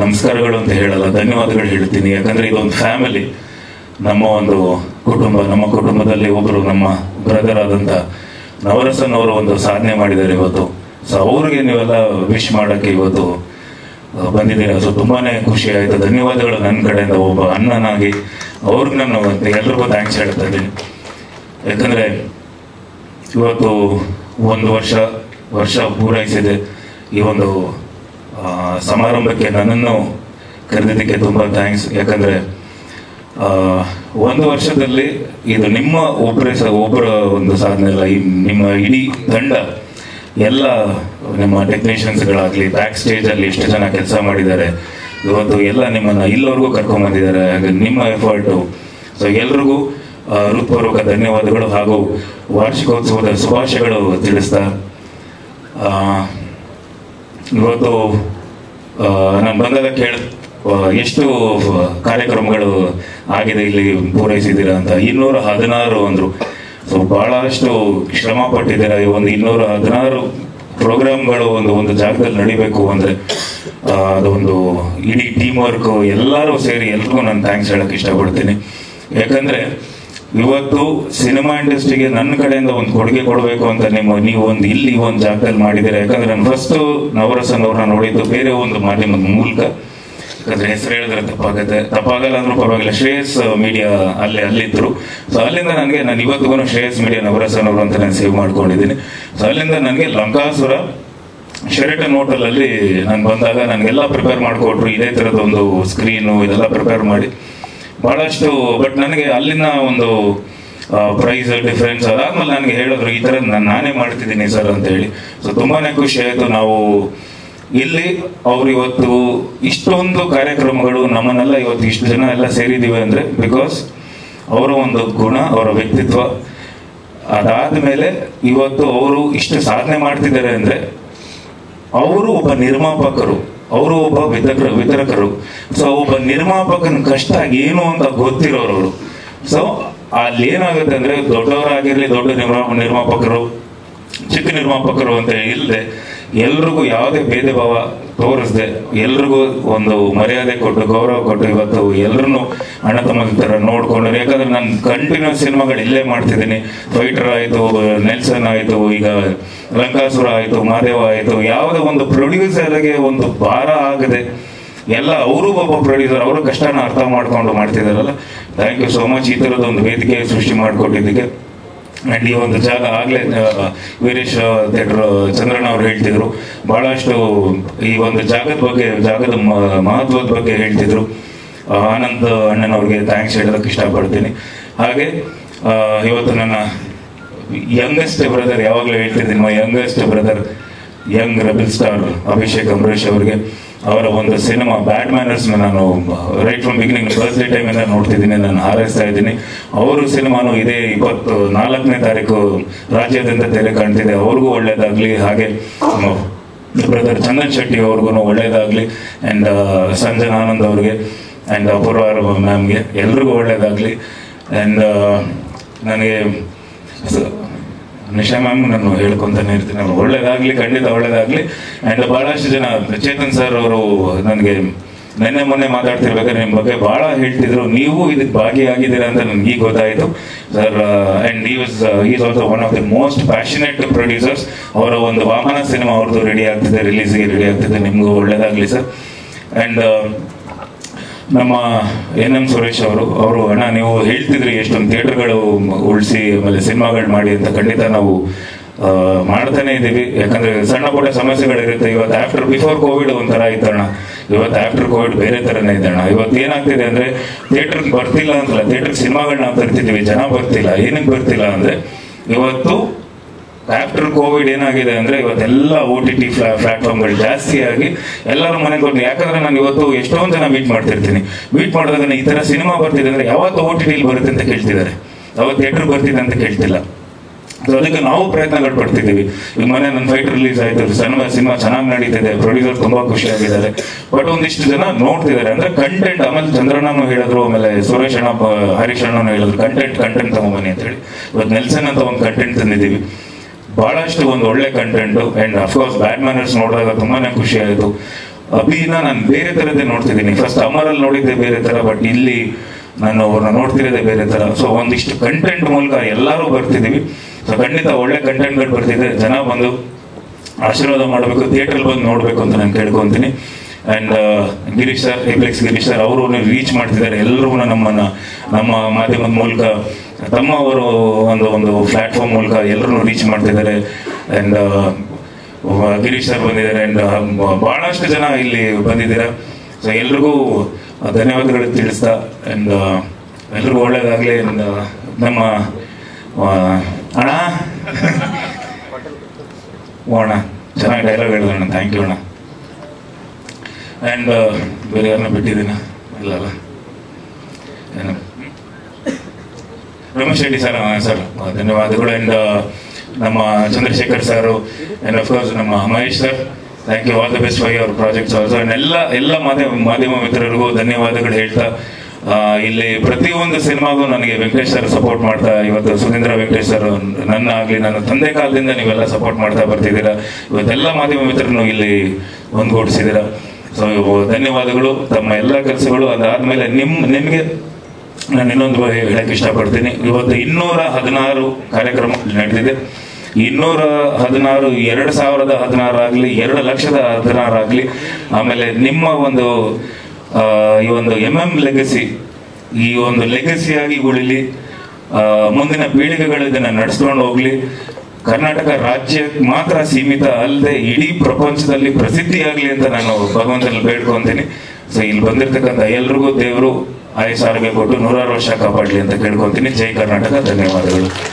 ನಮಸ್ಕಾರಗಳು ಅಂತ ಹೇಳಲ್ಲ ಧನ್ಯವಾದಗಳು ಹೇಳ್ತೀನಿ ಯಾಕಂದ್ರೆ ಇದೊಂದು ಫ್ಯಾಮಿಲಿ ನಮ್ಮ ಒಂದು ಕುಟುಂಬ ನಮ್ಮ ಕುಟುಂಬದಲ್ಲಿ ಒಬ್ಬರು ನಮ್ಮ ಬ್ರದರ್ ಆದಂತ ನವರಸನ್ ಅವರು ಒಂದು ಸಾಧನೆ ಮಾಡಿದ್ದಾರೆ ಇವತ್ತು ಸೊ ಅವ್ರಿಗೆ ನೀವೆಲ್ಲ ವಿಶ್ ಮಾಡಕ್ಕೆ ಇವತ್ತು ಆ, ಬಂದಿದ್ದೀರಾ ಸೊ ತುಂಬಾನೇ ಖುಷಿ ಆಯ್ತು ಧನ್ಯವಾದಗಳು ನನ್ನ ಕಡೆಯಿಂದ ಒಬ್ಬ ಅಣ್ಣನಾಗಿ ಅವ್ರಿಗೆ ನಾನು ಎಲ್ರಿಗೂ ಥ್ಯಾಂಕ್ಸ್ ಹೇಳ್ತಾ ಇದ್ದೀನಿ ಯಾಕಂದ್ರೆ ಇವತ್ತು ಒಂದು ವರ್ಷ ವರ್ಷ ಪೂರೈಸಿದೆ ಈ ಒಂದು ಆ, ಸಮಾರಂಭಕ್ಕೆ ನನ್ನನ್ನು ಕರೆದಿದ್ದಕ್ಕೆ ತುಂಬಾ ಥ್ಯಾಂಕ್ಸ್ ಯಾಕಂದ್ರೆ ಆ, ಒಂದು ವರ್ಷದಲ್ಲಿ ಇದು ನಿಮ್ಮ ಒಬ್ಬರೇ ಸ ಒಬ್ಬರ ಒಂದು ಸಾಧನೆ ಅಲ್ಲ ಈ ನಿಮ್ಮ ಇಡೀ ತಂಡ ಎಲ್ಲ ನಿಮ್ಮ ಟೆಕ್ನಿಷಿಯನ್ಸ್ಗಳಾಗ್ಲಿ ಬ್ಯಾಕ್ ಸ್ಟೇಜ್ ಅಲ್ಲಿ ಎಷ್ಟು ಜನ ಕೆಲಸ ಮಾಡಿದ್ದಾರೆ ಇವತ್ತು ಎಲ್ಲ ನಿಮ್ಮನ್ನ ಇಲ್ಲವರೆಗೂ ಕರ್ಕೊಂಡ್ ಬಂದಿದ್ದಾರೆ ಹಾಗೆ ನಿಮ್ಮ ಎಫರ್ಟು ಸೊ ಎಲ್ರಿಗೂ ಆ, ಹೃತ್ಪೂರ್ವಕ ಧನ್ಯವಾದಗಳು ಹಾಗೂ ವಾರ್ಷಿಕೋತ್ಸವದ ಶುಭಾಶಯಗಳು ತಿಳಿಸ್ತಾ ಆ, ಇವತ್ತು ನಾನು ಬಂದಾಗ ಕೇಳ ಆ, ಎಷ್ಟು ಕಾರ್ಯಕ್ರಮಗಳು ಆಗಿದೆ ಇಲ್ಲಿ ಪೂರೈಸಿದ್ದೀರಾ ಅಂತ ಇನ್ನೂರ ಹದಿನಾರು ಅಂದ್ರು ಸೊ ಬಹಳಷ್ಟು ಶ್ರಮ ಪಟ್ಟಿದ್ದೀರಾ ಈ ಒಂದು ಇನ್ನೂರ ಹದಿನಾರು ಪ್ರೋಗ್ರಾಮ್ಗಳು ಒಂದು ಒಂದು ಜಾಗದಲ್ಲಿ ನಡಿಬೇಕು ಅಂದ್ರೆ ಆ, ಅದೊಂದು ಇಡೀ ಟೀಮ್ ವರ್ಕ್ ಎಲ್ಲರೂ ಸೇರಿ ಎಲ್ರಿಗೂ ನಾನು ಥ್ಯಾಂಕ್ಸ್ ಹೇಳಕ್ ಇಷ್ಟಪಡ್ತೀನಿ ಯಾಕಂದ್ರೆ ಇವತ್ತು ಸಿನಿಮಾ ಇಂಡಸ್ಟ್ರಿಗೆ ನನ್ನ ಕಡೆಯಿಂದ ಒಂದು ಕೊಡುಗೆ ಕೊಡಬೇಕು ಅಂತ ನಿಮ್ಮ ನೀವು ಒಂದು ಇಲ್ಲಿ ಒಂದು ಜಾಗದಲ್ಲಿ ಮಾಡಿದ್ದೀರಾ ಯಾಕಂದ್ರೆ ನಾನು ಫಸ್ಟ್ ನವರಸನ್ ಅವ್ರನ್ನ ನೋಡಿದ್ದು ಬೇರೆ ಒಂದು ಮಾಧ್ಯಮದ ಮೂಲಕ ಯಾಕಂದ್ರೆ ಹೆಸರು ಹೇಳಿದ್ರೆ ತಪ್ಪಾಗುತ್ತೆ ತಪ್ಪಾಗಲ್ಲ ಅಂದ್ರೂ ಪರವಾಗಿಲ್ಲ ಶ್ರೇಯಸ್ ಮೀಡಿಯಾ ಅಲ್ಲೇ ಅಲ್ಲಿದ್ರು ಸೊ ಅಲ್ಲಿಂದ ನನಗೆ ನಾನು ಇವತ್ತಿಗೂ ಶ್ರೇಯಸ್ ಮೀಡಿಯಾ ನವರಸನ್ ಅವರು ಅಂತ ನಾನು ಸೇವ್ ಮಾಡ್ಕೊಂಡಿದ್ದೀನಿ ಸೊ ಅಲ್ಲಿಂದ ನನಗೆ ಲಂಕಾಸುರ ಶೆರಟನ್ ಹೋಟೆಲ್ ಅಲ್ಲಿ ನಾನು ಬಂದಾಗ ನನಗೆಲ್ಲ ಪ್ರಿಪೇರ್ ಮಾಡಿಕೊಟ್ರು ಇದೇ ತರದ ಒಂದು ಸ್ಕ್ರೀನು ಇದೆಲ್ಲ ಪ್ರಿಪೇರ್ ಮಾಡಿ ಬಹಳಷ್ಟು ಬಟ್ ನನಗೆ ಅಲ್ಲಿನ ಒಂದು ಪ್ರೈಸ್ ಡಿಫರೆನ್ಸ್ ಅದಾದ್ಮೇಲೆ ನನಗೆ ಹೇಳಿದ್ರು ಈ ತರ ನಾನು ನಾನೇ ಮಾಡ್ತಿದ್ದೀನಿ ಸರ್ ಅಂತ ಹೇಳಿ ಸೊ ತುಂಬಾನೇ ಖುಷಿ ಆಯ್ತು ನಾವು ಇಲ್ಲಿ ಅವ್ರು ಇವತ್ತು ಇಷ್ಟೊಂದು ಕಾರ್ಯಕ್ರಮಗಳು ನಮ್ಮನ್ನೆಲ್ಲ ಇವತ್ತು ಇಷ್ಟು ಜನ ಎಲ್ಲ ಸೇರಿದೀವಿ ಅಂದ್ರೆ ಬಿಕಾಸ್ ಅವರ ಒಂದು ಗುಣ ಅವರ ವ್ಯಕ್ತಿತ್ವ ಅದಾದ್ಮೇಲೆ ಇವತ್ತು ಅವರು ಇಷ್ಟು ಸಾಧನೆ ಮಾಡ್ತಿದ್ದಾರೆ ಅಂದ್ರೆ ಅವರು ಒಬ್ಬ ನಿರ್ಮಾಪಕರು ಅವರು ಒಬ್ಬ ವಿತರಕ ವಿತರಕರು ಸೊ ಒಬ್ಬ ನಿರ್ಮಾಪಕನ ಕಷ್ಟ ಏನು ಅಂತ ಗೊತ್ತಿರೋರು ಅವರು ಸೊ ಅಲ್ಲಿ ಏನಾಗುತ್ತೆ ಅಂದ್ರೆ ದೊಡ್ಡವರಾಗಿರ್ಲಿ ದೊಡ್ಡ ನಿರ್ಮಾ ನಿರ್ಮಾಪಕರು ಚಿಕ್ಕ ನಿರ್ಮಾಪಕರು ಅಂತ ಇಲ್ಲದೆ ಎಲ್ರಿಗೂ ಯಾವುದೇ ಭೇದ ಭಾವ ತೋರಿಸದೆ ಎಲ್ರಿಗೂ ಒಂದು ಮರ್ಯಾದೆ ಕೊಟ್ಟು ಗೌರವ ಕೊಟ್ಟು ಇವತ್ತು ಎಲ್ರನ್ನು ಅಣ್ಣ ತಮ್ಮ ತರ ನೋಡ್ಕೊಂಡು ಯಾಕಂದ್ರೆ ನಾನು ಕಂಟಿನ್ಯೂಸ್ ಸಿನಿಮಾಗಳು ಇಲ್ಲೇ ಮಾಡ್ತಿದ್ದೀನಿ ಫೈಟರ್ ಆಯ್ತು ನೆಲ್ಸನ್ ಆಯ್ತು ಈಗ ಲಂಕಾಸುರ ಆಯ್ತು ಮಾದೇವ ಆಯ್ತು ಯಾವುದೇ ಒಂದು ಪ್ರೊಡ್ಯೂಸರ್ಗೆ ಒಂದು ಭಾರ ಆಗದೆ ಎಲ್ಲ ಅವರು ಒಬ್ಬ ಪ್ರೊಡ್ಯೂಸರ್ ಅವರ ಕಷ್ಟನ ಅರ್ಥ ಮಾಡ್ಕೊಂಡು ಮಾಡ್ತಿದಾರಲ್ಲ ಥ್ಯಾಂಕ್ ಯು ಸೋ ಮಚ್ ಈ ತರದ ಒಂದು ವೇದಿಕೆ ಸೃಷ್ಟಿ ಮಾಡಿಕೊಟ್ಟಿದ್ದಕ್ಕೆ ಅಂಡ್ ಈ ಒಂದು ಜಾಗ ಆಗ್ಲೇ ಆ, ವೀರೇಶ್ ಥಿಯೇಟರ್ ಚಂದ್ರಣ್ಣ ಅವ್ರು ಹೇಳ್ತಿದ್ರು ಬಹಳಷ್ಟು ಈ ಒಂದು ಜಾಗದ ಬಗ್ಗೆ ಜಾಗದ ಮ- ಮಹತ್ವದ ಬಗ್ಗೆ ಹೇಳ್ತಿದ್ರು ಆ, ಆನಂದ್ ಅಣ್ಣನವ್ರಿಗೆ ಥ್ಯಾಂಕ್ಸ್ ಹೇಳೋದಕ್ಕೆ ಇಷ್ಟಪಡ್ತೀನಿ ಹಾಗೆ ಆ, ಇವತ್ತು ನನ್ನ ಯಂಗೆಸ್ಟ್ ಬ್ರದರ್ ಯಾವಾಗಲೂ ಹೇಳ್ತಿದ್ದೀನಿ youngest brother young rebel star Abhishek Ambareesh ಅವರಿಗೆ ಅವರ ಒಂದು ಸಿನಿಮಾ ಬ್ಯಾಡ್ ಮ್ಯಾನರ್ಸ್ ನಾನು right from beginning birthday time ಇಂದ ನೋಡ್ತಿದ್ದೀನಿ ನಾನು ಹಾರೈಸ್ತಾ ಇದ್ದೀನಿ ಅವರು ಸಿನಿಮಾನು ಇದೇ ಇಪ್ಪತ್ತು ನಾಲ್ಕನೇ ತಾರೀಕು ರಾಜ್ಯಾದ್ಯಂತ ತೆರೆ ಕಾಣ್ತಿದೆ ಅವ್ರಿಗೂ ಒಳ್ಳೇದಾಗ್ಲಿ ಹಾಗೆ ಬ್ರದರ್ ಚಂದನ್ ಶೆಟ್ಟಿ ಅವ್ರಿಗೂ ಒಳ್ಳೇದಾಗ್ಲಿ ಅಂಡ್ ಸಂಜನ್ ಆನಂದ್ ಅವ್ರಿಗೆ ಅಂಡ್ ಅಪೂರ್ವ ಮ್ಯಾಮ್ಗೆ ಎಲ್ರಿಗೂ ಒಳ್ಳೇದಾಗ್ಲಿ ಅಂಡ್ ನನಗೆ ಸ- ನಿಶಾ ಮ್ಯಾಮ್ ನಾನು ಹೇಳ್ಕೊಂತಾನೆ ಇರ್ತೀನಿ ಅವ್ರು ಒಳ್ಳೇದಾಗ್ಲಿ ಖಂಡಿತ ಒಳ್ಳೇದಾಗ್ಲಿ ಅಂಡ್ ಬಹಳಷ್ಟು ಜನ ಚೇತನ್ ಸರ್ ಅವರು ನನಗೆ ನಿನ್ನೆ ಮೊನ್ನೆ ಮಾತಾಡ್ತಿರ್ಬೇಕಾದ್ರೆ ನಿಮ್ ಬಗ್ಗೆ ಬಹಳ ಹೇಳ್ತಿದ್ರು ನೀವು ಇದಕ್ಕೆ ಭಾಗಿಯಾಗಿದ್ದೀರಾ ಅಂತ ನನ್ಗೆ ಈಗ ಗೊತ್ತಾಯ್ತು ಸರ್ ಅಂಡ್ ಈ was is also one of the most passionate producers ಅವರ ಒಂದು ವಾಮನ ಸಿನಿಮಾ ಅವ್ರದ್ದು ರೆಡಿ ಆಗ್ತಿದೆ ರಿಲೀಸ್ಗೆ ರೆಡಿ ಆಗ್ತಿದೆ ನಿಮ್ಗೂ ಒಳ್ಳೇದಾಗ್ಲಿ ಸರ್ ಅಂಡ್ ನಮ್ಮ ಎನ್ ಎಂ ಸುರೇಶ್ ಅವರು ಅವರು ಅಣ್ಣ ನೀವು ಹೇಳ್ತಿದ್ರಿ ಎಷ್ಟೊಂದು ಥಿಯೇಟರ್ಗಳು ಉಳಿಸಿ ಆಮೇಲೆ ಸಿನಿಮಾಗಳು ಮಾಡಿ ಅಂತ ಖಂಡಿತ ನಾವು ಆ, ಮಾಡ್ತಾನೆ ಇದೀವಿ ಯಾಕಂದ್ರೆ ಸಣ್ಣ ಪುಟ್ಟ ಸಮಸ್ಯೆಗಳಿರುತ್ತೆ ಇವತ್ತು ಆಫ್ಟರ್ ಬಿಫೋರ್ ಕೋವಿಡ್ ಒಂಥರ ಇತ್ತಣ್ಣ ಇವತ್ತು ಆಫ್ಟರ್ ಕೋವಿಡ್ ಬೇರೆ ತರನೇ ಇದೆ ಅಣ್ಣ ಇವತ್ತು ಏನಾಗ್ತಿದೆ ಅಂದ್ರೆ ಥಿಯೇಟರ್ ಬರ್ತಿಲ್ಲ ಅಂತಲ್ಲ ಥಿಯೇಟರ್ ಸಿನಿಮಾಗಳನ್ನ ತರ್ತಿದ್ವಿ ಜನ ಬರ್ತಿಲ್ಲ ಏನಕ್ಕೆ ಬರ್ತಿಲ್ಲ ಅಂದ್ರೆ ಇವತ್ತು ಆಫ್ಟರ್ ಕೋವಿಡ್ ಏನಾಗಿದೆ ಅಂದ್ರೆ ಇವತ್ತೆಲ್ಲ ಓ ಟಿ ಟಿ ಪ್ಲಾಟ್ಫಾರ್ಮ್ಗಳು ಜಾಸ್ತಿ ಆಗಿ ಎಲ್ಲರೂ ಮನೆಗೆ ಬರ್ತೀನಿ ಯಾಕಂದ್ರೆ ನಾನು ಇವತ್ತು ಎಷ್ಟೊಂದು ಜನ ಮೀಟ್ ಮಾಡ್ತಿರ್ತೀನಿ ಮೀಟ್ ಮಾಡಿದಾಗ ನಾನು ಈ ತರ ಸಿನಿಮಾ ಬರ್ತಿದೆ ಅಂದ್ರೆ ಯಾವತ್ತು ಓ ಟಿ ಟಿಲಿ ಬರುತ್ತೆ ಅಂತ ಕೇಳ್ತಿದ್ದಾರೆ ಅವತ್ತು ಥಿಯೇಟರ್ ಬರ್ತಿದೆ ಅಂತ ಕೇಳ್ತಿಲ್ಲ ಸೊ ಅದಕ್ಕೆ ನಾವು ಪ್ರಯತ್ನಗಳು ಪಡ್ತಿದ್ದೀವಿ ಈಗ ಮನೆ ನನ್ನ ಫೈಟ್ ರಿಲೀಸ್ ಆಯ್ತು ಸಣ್ಣ ಸಿನಿಮಾ ಚೆನ್ನಾಗಿ ನಡೀತಿದೆ ಪ್ರೊಡ್ಯೂಸರ್ ತುಂಬಾ ಖುಷಿಯಾಗಿದ್ದಾರೆ ಬಟ್ ಒಂದಿಷ್ಟು ಜನ ನೋಡ್ತಿದ್ದಾರೆ ಅಂದ್ರೆ ಕಂಟೆಂಟ್ ಆಮೇಲೆ ಚಂದ್ರಣ್ಣನು ಹೇಳಿದ್ರು ಆಮೇಲೆ ಸುರೇಶ್ ಅಣ್ಣ ಬ- ಹರೀಶ್ ಅಣ್ಣನು ಹೇಳಿದ್ರು ಕಂಟೆಂಟ್ ಕಂಟೆಂಟ್ ತಗೊಂಬನ್ನಿ ಅಂತ ಹೇಳಿ ಇವತ್ತು ನೆಲ್ಸನ್ ಅಂತ ಒಂದು ಕಂಟೆಂಟ್ ತಂದಿದ್ದೀವಿ ಬಹಳಷ್ಟು ಒಂದು ಒಳ್ಳೆ content and of course bad manners ನೋಡಿದಾಗ ತುಂಬಾನೇ ಖುಷಿ ಆಯಿತು ಅಭಿನ ನಾನು ಬೇರೆ ತರದೇ ನೋಡ್ತಿದ್ದೀನಿ ಫಸ್ಟ್ ಅಮರಲ್ಲಿ ನೋಡಿದ್ದೆ ಬೇರೆ ತರ ಬಟ್ ಇಲ್ಲಿ ನಾನು ಅವ್ರನ್ನ ನೋಡ್ತಿರೋದೇ ಬೇರೆ ತರ ಸೊ ಒಂದಿಷ್ಟು ಕಂಟೆಂಟ್ ಮೂಲಕ ಎಲ್ಲರೂ ಬರ್ತಿದೀವಿ ಸೊ ಖಂಡಿತ ಒಳ್ಳೆ ಕಂಟೆಂಟ್ಗಳು ಬರ್ತಿದೆ ಜನ ಬಂದು ಆಶೀರ್ವಾದ ಮಾಡಬೇಕು ಥಿಯೇಟರ್ ಬಂದು ನೋಡ್ಬೇಕು ಅಂತ ನಾನು ಕೇಳ್ಕೊಂತೀನಿ ಅಂಡ್ ಗಿರೀಶ್ ಸರ್ ಎಪ್ಲೆಕ್ಸ್ ಗಿರೀಶ್ ಸರ್ ಅವರು ರೀಚ್ ಮಾಡ್ತಿದ್ದಾರೆ ಎಲ್ಲರೂ ನಮ್ಮನ್ನ ನಮ್ಮ ಮಾಧ್ಯಮದ ಮೂಲಕ ತಮ್ಮ ಅವರು ಒಂದು ಒಂದು ಪ್ಲಾಟ್ಫಾರ್ಮ್ ಮೂಲಕ ಎಲ್ಲರೂ ರೀಚ್ ಮಾಡ್ತಿದ್ದಾರೆ ಅಂಡ್ ಗಿರೀಶ್ ಸರ್ ಬಂದಿದ್ದಾರೆ ಅಂಡ್ ಬಹಳಷ್ಟು ಜನ ಇಲ್ಲಿ ಬಂದಿದ್ದೀರಾ ಸೊ ಎಲ್ರಿಗೂ ಧನ್ಯವಾದಗಳು ತಿಳಿಸ್ತಾ ಅಂಡ್ ಎಲ್ರಿಗೂ ಒಳ್ಳೇದಾಗ್ಲಿ and, ನಮ್ಮ ಆ, ಅಣ್ಣ ಓ ಅಣ್ಣ ಚೆನ್ನಾಗಿ ಡೈಲಾಗ್ ಹೇಳಿದ ಅಣ್ಣ ಥ್ಯಾಂಕ್ ಯು ಅಣ್ಣ ಆ್ಯಂಡ್ ಬೇರೆ ಯಾರನ್ನ ಬಿಟ್ಟಿದ್ದೀನ ಇಲ್ಲಲ್ಲ ಏನು ರಮೇಶ್ ರೆಡ್ಡಿ ಸರ್ ಸರ್ ಧನ್ಯವಾದಗಳು ಆ್ಯಂಡ್ ನಮ್ಮ ಚಂದ್ರಶೇಖರ್ ಸರ್ ಆ್ಯಂಡ್ ಅಫ್ಕೋರ್ಸ್ ನಮ್ಮ Mahesh sir thank you all the best for your projects also and ಎಲ್ಲ ಎಲ್ಲ ಮಾಧ್ಯಮ ಮಾಧ್ಯಮ ಮಿತ್ರರಿಗೂ ಧನ್ಯವಾದಗಳು ಹೇಳ್ತಾ ಆ, ಇಲ್ಲಿ ಪ್ರತಿಯೊಂದು ಸಿನಿಮಾಗೂ ನನಗೆ ವೆಂಕಟೇಶ್ ಸರ್ ಸಪೋರ್ಟ್ ಮಾಡ್ತಾ ಇವತ್ತು ಸುಧೀಂದ್ರ ವೆಂಕಟೇಶ್ ಸರ್ ನನ್ನ ಆಗಲಿ ನನ್ನ ತಂದೆ ಕಾಲದಿಂದ ನೀವೆಲ್ಲ ಸಪೋರ್ಟ್ ಮಾಡ್ತಾ ಬರ್ತಿದ್ದೀರಾ ಇವತ್ತೆಲ್ಲ ಮಾಧ್ಯಮ ಮಿತ್ರರನ್ನು ಇಲ್ಲಿ ಒಂದುಗೂಡಿಸಿದ್ದೀರಾ ಸೊ ಧನ್ಯವಾದಗಳು ತಮ್ಮ ಎಲ್ಲ ಕೆಲಸಗಳು ಅದಾದ್ಮೇಲೆ ನಿಮ್ ನಿಮಗೆ ನಾನು ಇನ್ನೊಂದು ಬಾರಿ ಹೇಳಕ್ ಇಷ್ಟಪಡ್ತೀನಿ ಇವತ್ತು ಇನ್ನೂರ ಹದಿನಾರು ಕಾರ್ಯಕ್ರಮ ನಡೆದಿದೆ ಇನ್ನೂರ ಹದಿನಾರು ಎರಡು ಸಾವಿರದ ಹದಿನಾರು ಆಗಲಿ ಎರಡು ಲಕ್ಷದ ಹದಿನಾರು ಆಗಲಿ ಆಮೇಲೆ ನಿಮ್ಮ ಒಂದು ಆ, ಈ ಒಂದು ಎಂ ಎಂ ಲೆಗಸಿ ಈ ಒಂದು ಲೆಗಸಿಯಾಗಿ ಉಳಿಲಿ ಆ, ಮುಂದಿನ ಪೀಳಿಗೆಗಳು ಇದನ್ನ ನಡೆಸ್ಕೊಂಡು ಹೋಗ್ಲಿ ಕರ್ನಾಟಕ ರಾಜ್ಯ ಮಾತ್ರ ಸೀಮಿತ ಅಲ್ಲದೆ ಇಡೀ ಪ್ರಪಂಚದಲ್ಲಿ ಪ್ರಸಿದ್ಧಿಯಾಗ್ಲಿ ಅಂತ ನಾನು ಭಗವಂತನಲ್ಲಿ ಬೇಡ್ಕೊಂತೀನಿ ಸೊ ಇಲ್ಲಿ ಬಂದಿರತಕ್ಕಂಥ ಎಲ್ರಿಗೂ ದೇವರು ಆಯುಸ್ ಆರೋಗ್ಯ ಕೊಟ್ಟು ನೂರಾರು ವರ್ಷ ಕಾಪಾಡಲಿ ಅಂತ ಕೇಳ್ಕೊಂತೀನಿ ಜೈ ಕರ್ನಾಟಕ ಧನ್ಯವಾದಗಳು